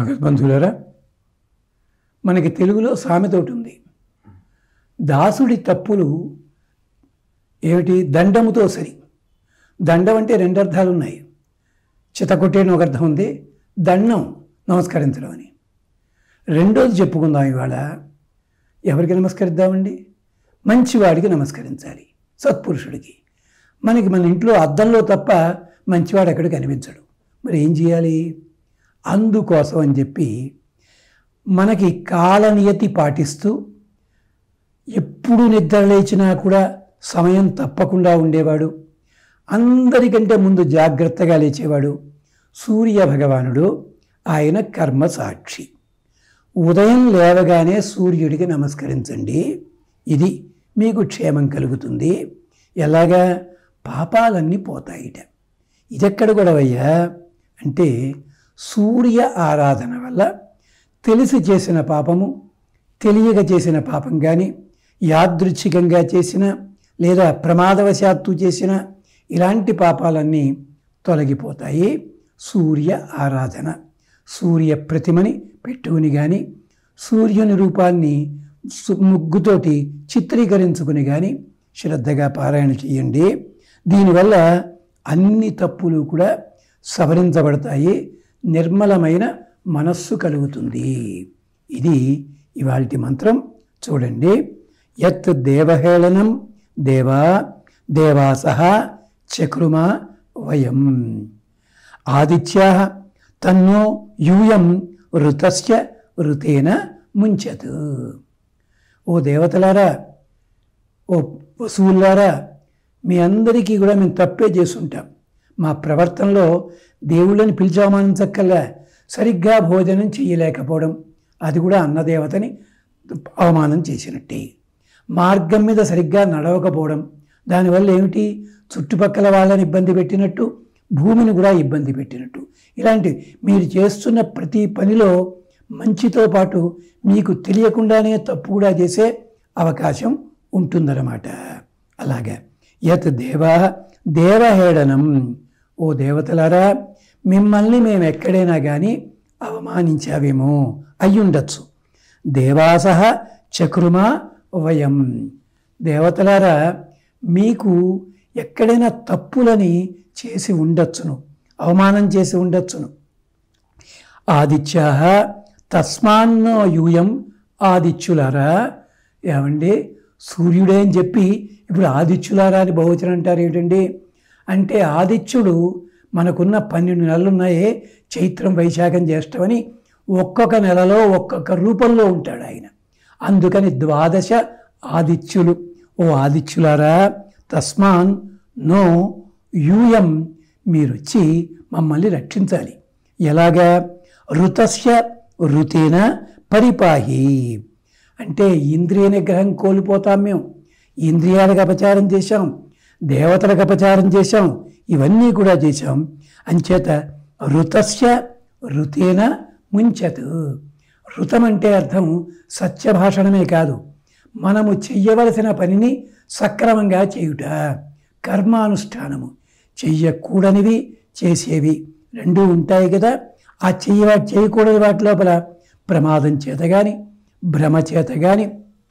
భగవద్బంధువులరా మనకి తెలుగులో సామెత ఒకటి ఉంది దాసుడి తప్పులు ఏమిటి దండముతో సరి దండం అంటే రెండు అర్థాలు ఉన్నాయి చితకొట్టేని ఒక అర్థం ఉంది దండం నమస్కరించడం అని రెండోది చెప్పుకుందాం ఇవాళ ఎవరికి నమస్కరిద్దామండి మంచివాడికి నమస్కరించాలి సత్పురుషుడికి మనకి మన ఇంట్లో అద్దంలో తప్ప మంచివాడు ఎక్కడ కనిపించడు మరి ఏం చేయాలి అందుకోసం అని చెప్పి మనకి కాలనియతి పాటిస్తూ ఎప్పుడు నిద్ర లేచినా కూడా సమయం తప్పకుండా ఉండేవాడు అందరికంటే ముందు జాగ్రత్తగా లేచేవాడు సూర్య భగవానుడు ఆయన కర్మ సాక్షి ఉదయం లేవగానే సూర్యుడికి నమస్కరించండి ఇది మీకు క్షేమం కలుగుతుంది ఎలాగా పాపాలన్నీ పోతాయిట ఇదెక్కడ గొడవయ్యా అంటే సూర్య ఆరాధన వల్ల తెలిసి చేసిన పాపము తెలియక చేసిన పాపం కానీ యాదృచ్ఛికంగా చేసిన లేదా ప్రమాదవశాత్తు చేసిన ఇలాంటి పాపాలన్నీ తొలగిపోతాయి సూర్య ఆరాధన సూర్య ప్రతిమని పెట్టుకుని కానీ సూర్యుని రూపాన్ని సు- ముగ్గుతోటి చిత్రీకరించుకుని కానీ శ్రద్ధగా పారాయణ చేయండి దీనివల్ల అన్ని తప్పులు కూడా సవరించబడతాయి నిర్మలమైన మనస్సు కలుగుతుంది ఇది ఇవాల్టి మంత్రం చూడండి యత్ దేవహేళనం దేవా దేవాస చక్రుమ వయం ఆదిత్యా తన్నో యూయం ఋతస్య ఋతేన ముంచత్ ఓ దేవతలారా ఓ పశువులారా మీ అందరికీ కూడా మేము తప్పే చేసుంటాం మా ప్రవర్తనలో దేవుళ్ళని పిలిచి అవమానించక్కల్లా సరిగ్గా భోజనం చేయలేకపోవడం అది కూడా అన్నదేవతని అవమానం చేసినట్టే మార్గం మీద సరిగ్గా నడవకపోవడం దానివల్ల ఏమిటి చుట్టుపక్కల వాళ్ళని ఇబ్బంది పెట్టినట్టు భూమిని కూడా ఇబ్బంది పెట్టినట్టు ఇలాంటి మీరు చేస్తున్న ప్రతి పనిలో మంచితో పాటు మీకు తెలియకుండానే తప్పు కూడా చేసే అవకాశం ఉంటుందన్నమాట అలాగే యత్ దేవా దేవహేళనం ఓ దేవతలారా మిమ్మల్ని మేము ఎక్కడైనా కానీ అవమానించావేమో అయ్యుండొచ్చు దేవాస చక్రుమా వయం దేవతలారా మీకు ఎక్కడైనా తప్పులని చేసి ఉండొచ్చును అవమానం చేసి ఉండొచ్చును ఆదిత్య తస్మాన్నో యూయం ఆదిత్యులారా ఏమండి సూర్యుడే అని చెప్పి ఇప్పుడు ఆదిత్యులారా అని బహువచనం అంటారు ఏంటండి అంటే ఆదిత్యుడు మనకున్న పన్నెండు నెలలు ఉన్నాయే చైత్రం వైశాఖం జ్యేష్టమని ఒక్కొక్క నెలలో ఒక్కొక్క రూపంలో ఉంటాడు ఆయన అందుకని ద్వాదశ ఆదిత్యులు ఓ ఆదిత్యులారా తస్మాన్ నో యూయం మీరొచ్చి మమ్మల్ని రక్షించాలి ఎలాగా ఋతస్య ఋతేన పరిపాహి అంటే ఇంద్రియ నిగ్రహం కోల్పోతాం మేము ఇంద్రియాలకు అపచారం చేశాం దేవతలకు అపచారం చేశాం ఇవన్నీ కూడా చేశాం అంచేత ఋతస్య ఋతేన ముంచత్ ఋతం అంటే అర్థం సత్యభాషణమే కాదు మనము చెయ్యవలసిన పనిని సక్రమంగా చేయుట కర్మానుష్ఠానము చెయ్యకూడనివి చేసేవి రెండూ ఉంటాయి కదా ఆ చెయ్య చేయకూడని వాటి లోపల ప్రమాదం చేత కానీ భ్రమ చేత కానీ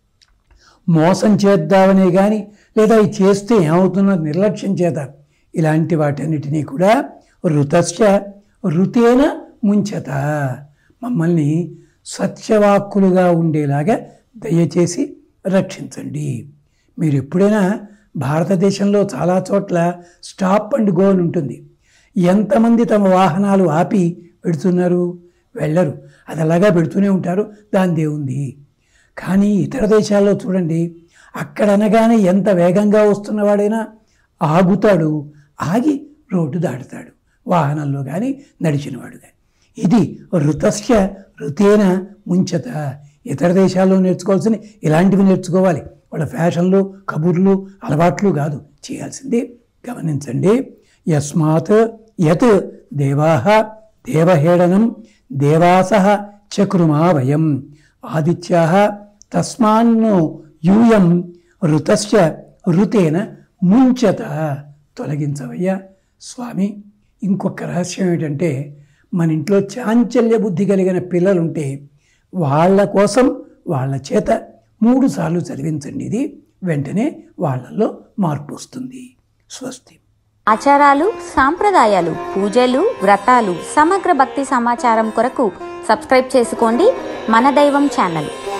మోసం చేద్దామనే కానీ లేదా ఇది చేస్తే ఏమవుతున్న నిర్లక్ష్యం చేత ఇలాంటి వాటన్నిటినీ కూడా ఋతస్య ఋతేన ముంచత మమ్మల్ని సత్యవాక్కులుగా ఉండేలాగా దయచేసి రక్షించండి మీరు ఎప్పుడైనా భారతదేశంలో చాలా చోట్ల స్టాప్ అండ్ గో అని ఉంటుంది ఎంతమంది తమ వాహనాలు ఆపి పెడుతున్నారు వెళ్ళరు అది అలాగా పెడుతూనే ఉంటారు దాని దేవుంది కానీ ఇతర దేశాల్లో చూడండి అక్కడ అనగానే ఎంత వేగంగా వస్తున్నవాడైనా ఆగుతాడు ఆగి రోడ్డు దాటుతాడు వాహనంలో కానీ నడిచినవాడు కానీ ఇది ఋతస్య ఋతేన ముంచత ఇతర దేశాల్లో నేర్చుకోవాల్సిన ఇలాంటివి నేర్చుకోవాలి వాళ్ళ ఫ్యాషన్లు కబుర్లు అలవాట్లు కాదు చేయాల్సింది గమనించండి యస్మాత్ యత్ దేవాహ దేవహేళనం దేవాస చక్రుమా వయం ఆదిత్యా తస్మాన్నో యూయం ఋతస్య ఋతేన ముంచత తొలగించవయ్యా స్వామి ఇంకొక రహస్యం ఏంటంటే మన ఇంట్లో చాంచల్య బుద్ధి కలిగిన పిల్లలుంటే వాళ్ళ కోసం వాళ్ళ చేత మూడు సార్లు చదివించండి ఇది వెంటనే వాళ్ళల్లో మార్పు వస్తుంది స్వస్తి ఆచారాలు సాంప్రదాయాలు పూజలు వ్రతాలు సమగ్ర భక్తి సమాచారం కొరకు సబ్స్క్రైబ్ చేసుకోండి మన దైవం ఛానల్